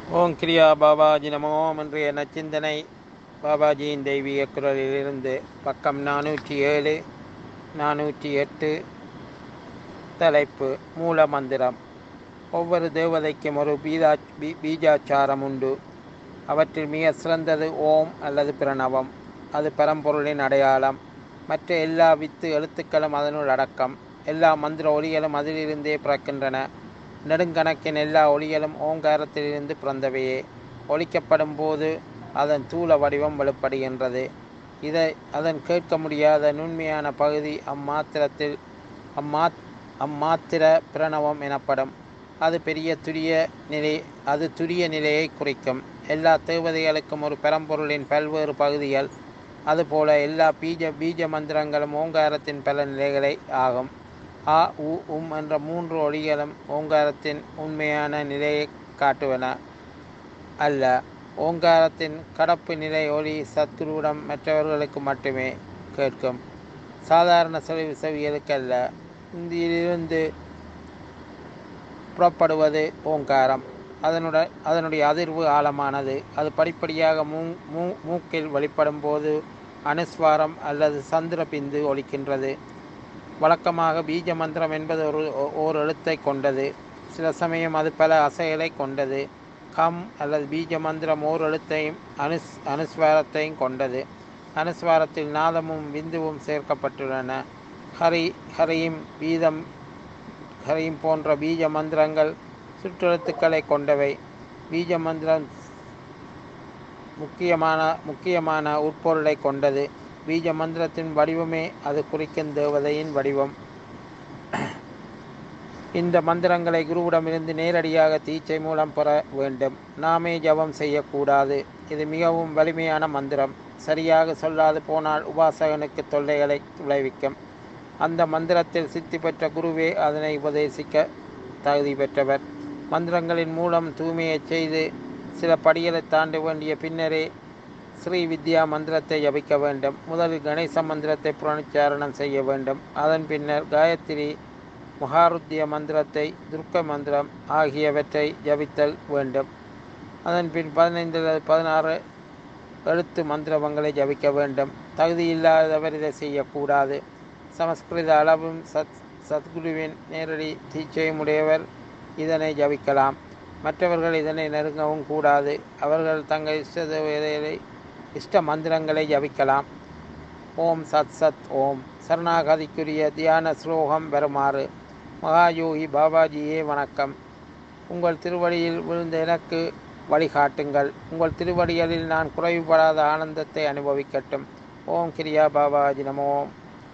ஓம் கிரியா பாபாஜி நமோம் இன்றைய நச்சிந்தனை பாபாஜியின் தெய்வீக குரலிலிருந்து பக்கம் நானூற்றி ஏழு நானூற்றி எட்டு தலைப்பு மூல மந்திரம் ஒவ்வொரு தேவதைக்கும் ஒரு பீதா பீ பீஜாச்சாரம் உண்டு அவற்றில் மிக சிறந்தது ஓம் அல்லது பிரணவம் அது பரம்பொருளின் அடையாளம் மற்ற எல்லா வித்து எழுத்துக்களும் அதனுள் அடக்கம் எல்லா மந்திர ஒலிகளும் அதிலிருந்தே பிறக்கின்றன நெடுங்கணக்கின் எல்லா ஒளிகளும் ஓங்காரத்திலிருந்து பிறந்தவையே ஒலிக்கப்படும் போது அதன் தூள வடிவம் வெளிப்படுகின்றது இதை அதன் கேட்க முடியாத நுண்மையான பகுதி அம்மாத்திரத்தில் அம்மாத் அம்மாத்திர பிரணவம் எனப்படும் அது பெரிய துரிய நிலை அது துரிய நிலையை குறிக்கும் எல்லா தேவதைகளுக்கும் ஒரு பெரம்பொருளின் பல்வேறு பகுதிகள் அதுபோல எல்லா பீஜ பீஜ மந்திரங்களும் ஓங்காரத்தின் பல நிலைகளை ஆகும் ஆ உ உம் என்ற மூன்று ஒளிகளும் ஓங்காரத்தின் உண்மையான நிலையை காட்டுவன அல்ல ஓங்காரத்தின் கடப்பு நிலை ஒளி சத்குருவிடம் மற்றவர்களுக்கு மட்டுமே கேட்கும் சாதாரண செவி செவிகளுக்கு அல்ல இந்தியிலிருந்து புறப்படுவது ஓங்காரம் அதனுடைய அதனுடைய அதிர்வு ஆழமானது அது படிப்படியாக மூ மூ மூக்கில் வெளிப்படும் போது அனுஸ்வாரம் அல்லது சந்திர பிந்து ஒலிக்கின்றது வழக்கமாக பீஜ மந்திரம் என்பது ஒரு ஓர் எழுத்தை கொண்டது சில சமயம் அது பல அசைகளை கொண்டது கம் அல்லது பீஜ மந்திரம் ஓர் எழுத்தையும் அனுஸ் அனுஸ்வாரத்தையும் கொண்டது அனுஸ்வாரத்தில் நாதமும் விந்துவும் சேர்க்கப்பட்டுள்ளன ஹரி ஹரியும் பீதம் ஹரியும் போன்ற பீஜ மந்திரங்கள் சுற்றெழுத்துக்களை கொண்டவை பீஜ மந்திரம் முக்கியமான முக்கியமான உட்பொருளை கொண்டது பீஜ மந்திரத்தின் வடிவமே அது குறிக்கும் தேவதையின் வடிவம் இந்த மந்திரங்களை குருவிடமிருந்து நேரடியாக தீச்சை மூலம் பெற வேண்டும் நாமே ஜபம் செய்யக்கூடாது இது மிகவும் வலிமையான மந்திரம் சரியாக சொல்லாது போனால் உபாசகனுக்கு தொல்லைகளை விளைவிக்கும் அந்த மந்திரத்தில் சித்தி பெற்ற குருவே அதனை உபதேசிக்க தகுதி பெற்றவர் மந்திரங்களின் மூலம் தூய்மையை செய்து சில படிகளை தாண்ட வேண்டிய பின்னரே ஸ்ரீ வித்யா மந்திரத்தை ஜபிக்க வேண்டும் முதலில் கணேச மந்திரத்தை புனச்சாரணம் செய்ய வேண்டும் அதன் பின்னர் காயத்ரி மகாருத்திய மந்திரத்தை துர்க்க மந்திரம் ஆகியவற்றை ஜபித்தல் வேண்டும் அதன் பின் பதினைந்து பதினாறு எழுத்து மந்திரங்களை ஜபிக்க வேண்டும் தகுதி இல்லாதவர் இதை செய்யக்கூடாது சமஸ்கிருத அளவும் சத் சத்குருவின் நேரடி தீட்சையும் உடையவர் இதனை ஜபிக்கலாம் மற்றவர்கள் இதனை நெருங்கவும் கூடாது அவர்கள் தங்கள் இஷ்ட இஷ்ட மந்திரங்களை ஜபிக்கலாம் ஓம் சத் சத் ஓம் சரணாகதிக்குரிய தியான ஸ்லோகம் வருமாறு மகாயோகி பாபாஜியே வணக்கம் உங்கள் திருவடியில் விழுந்த எனக்கு வழிகாட்டுங்கள் உங்கள் திருவடிகளில் நான் குறைவுபடாத ஆனந்தத்தை அனுபவிக்கட்டும் ஓம் கிரியா பாபாஜி நமோம்